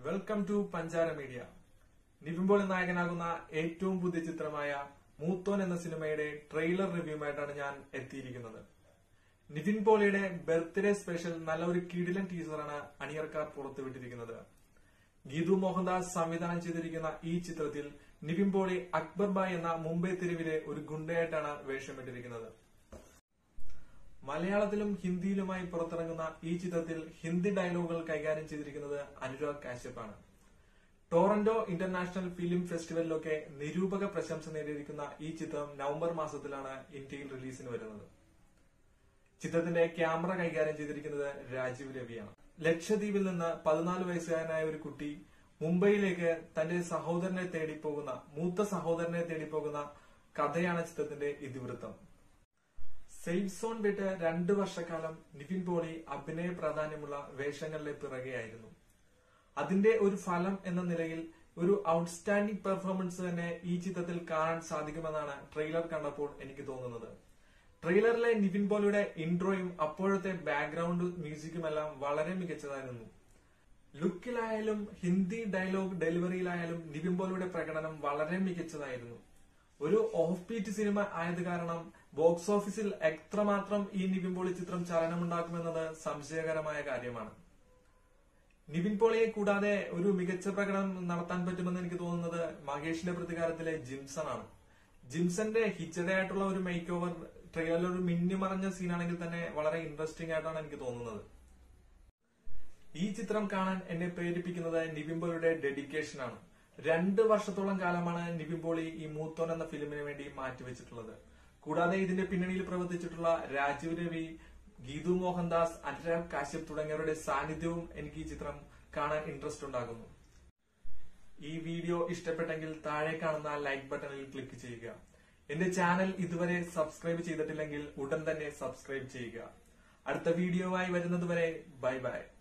welcome to Panchara media Nivin Pauly നായകനാകുന്ന ഏറ്റവും പുതിയ ചിത്രമായ മൂത്തോൻ എന്ന സിനിമയുടെ ട്രെയിലർ റിവ്യൂമായിട്ടാണ് ഞാൻ എത്തിയിരിക്കുന്നത് നിവിൻ പോളിയുടെ ബർത്ത്ഡേ സ്പെഷ്യൽ നല്ല ഒരു കിടിലൻ ടീസറാണ് അണിയർക്കാർ പുറത്തുവിട്ടിരിക്കുന്നത് ഗീതു മോഹൻദാസ് സംവിധാനം ചെയ്തിരിക്കുന്ന ഈ ചിത്രത്തിൽ നിവിൻ പോളി അക്ബർ ബായ് എന്ന മുംബൈ തെരുവിലെ ഒരു ഗുണ്ടയായിട്ടാണ് വേഷമിട്ടിരിക്കുന്നത് മലയാളത്തിലും ഹിന്ദിയിലുമായി പുറത്തിറങ്ങുന്ന ഈ ചിത്രത്തിൽ ഹിന്ദി ഡയലോഗുകൾ കൈകാര്യം ചെയ്തിരിക്കുന്നത് അനുരാഗ് കാശ്യപ്പാണ് ടോറന്റോ ഇന്റർനാഷണൽ ഫിലിം ഫെസ്റ്റിവലിലൊക്കെ നിരൂപക പ്രശംസ നേടിയിരിക്കുന്ന ഈ ചിത്രം നവംബർ മാസത്തിലാണ് ഇന്ത്യയിൽ റിലീസിന് വരുന്നത് ചിത്രത്തിന്റെ ക്യാമറ കൈകാര്യം ചെയ്തിരിക്കുന്നത് രാജീവ് രവിയാണ് ലക്ഷദ്വീപിൽ നിന്ന് പതിനാല് വയസ്സുകാരനായ ഒരു കുട്ടി മുംബൈയിലേക്ക് തന്റെ സഹോദരനെ തേടി പോകുന്ന മൂത്ത സഹോദരനെ തേടി പോകുന്ന കഥയാണ് ചിത്രത്തിന്റെ ഇതിവൃത്തം സേഫ് സോൺ വിട്ട് രണ്ടു വർഷക്കാലം നിവിൻ പോളി അഭിനയ പ്രാധാന്യമുള്ള വേഷങ്ങളിലെ പിറകെയായിരുന്നു അതിന്റെ ഒരു ഫലം എന്ന നിലയിൽ ഒരു ഔട്ട്സ്റ്റാൻഡിംഗ് പെർഫോമൻസ് തന്നെ ഈ ചിത്രത്തിൽ കാണാൻ സാധിക്കുമെന്നാണ് ട്രെയിലർ കണ്ടപ്പോൾ എനിക്ക് തോന്നുന്നത് ട്രെയിലറിലെ നിവിൻ പോളിയുടെ ഇൻട്രോയും അപ്പോഴത്തെ ബാക്ക്ഗ്രൗണ്ട് മ്യൂസിക്കുമെല്ലാം വളരെ മികച്ചതായിരുന്നു ലുക്കിലായാലും ഹിന്ദി ഡയലോഗ് ഡെലിവറിയിലായാലും നിവിൻ പോളിയുടെ പ്രകടനം വളരെ മികച്ചതായിരുന്നു ഒരു ഓഫ് ബീറ്റ് സിനിമ ആയത് കാരണം ബോക്സ് ഓഫീസിൽ എത്രമാത്രം ഈ നിവിൻ പോളി ചിത്രം ചലനമുണ്ടാക്കുമെന്നത് സംശയകരമായ കാര്യമാണ് നിവിൻ പോളിയെ കൂടാതെ ഒരു മികച്ച പ്രകടനം നടത്താൻ പറ്റുമെന്ന് എനിക്ക് തോന്നുന്നത് മഹേഷിന്റെ പ്രതികാരത്തിലെ ജിംസൺ ആണ് ജിംസന്റെ ഹിച്ചഡേ ആയിട്ടുള്ള ഒരു മേക്ക് ഓവർ ട്രെയിലറിൽ ഒരു മിന്നിമറഞ്ഞ സീനാണെങ്കിൽ തന്നെ വളരെ ഇൻട്രസ്റ്റിംഗ് ആയിട്ടാണ് എനിക്ക് തോന്നുന്നത് ഈ ചിത്രം കാണാൻ എന്നെ പ്രേരിപ്പിക്കുന്നത് നിവിൻ പോളിയുടെ ഡെഡിക്കേഷൻ ആണ് രണ്ട് വർഷത്തോളം കാലമാണ് നിവിൻ പോളി ഈ മൂത്തോൻ എന്ന ഫിലിമിന് വേണ്ടി മാറ്റിവെച്ചിട്ടുള്ളത് കൂടാതെ ഇതിന്റെ പിന്നണിയിൽ പ്രവർത്തിച്ചിട്ടുള്ള രാജീവ് രവി ഗീതു മോഹൻദാസ് അനുരാഗ് കാശ്യപ് തുടങ്ങിയവരുടെ സാന്നിധ്യവും എനിക്ക് ഈ ചിത്രം കാണാൻ ഇൻട്രസ്റ്റ് ഉണ്ടാകുന്നു ഈ വീഡിയോ ഇഷ്ടപ്പെട്ടെങ്കിൽ താഴെ കാണുന്ന ലൈക്ക് ബട്ടണിൽ ക്ലിക്ക് ചെയ്യുക എന്റെ ചാനൽ ഇതുവരെ സബ്സ്ക്രൈബ് ചെയ്തിട്ടില്ലെങ്കിൽ ഉടൻ തന്നെ സബ്സ്ക്രൈബ് ചെയ്യുക അടുത്ത വീഡിയോയുമായി വരുന്നതുവരെ ബൈ ബൈ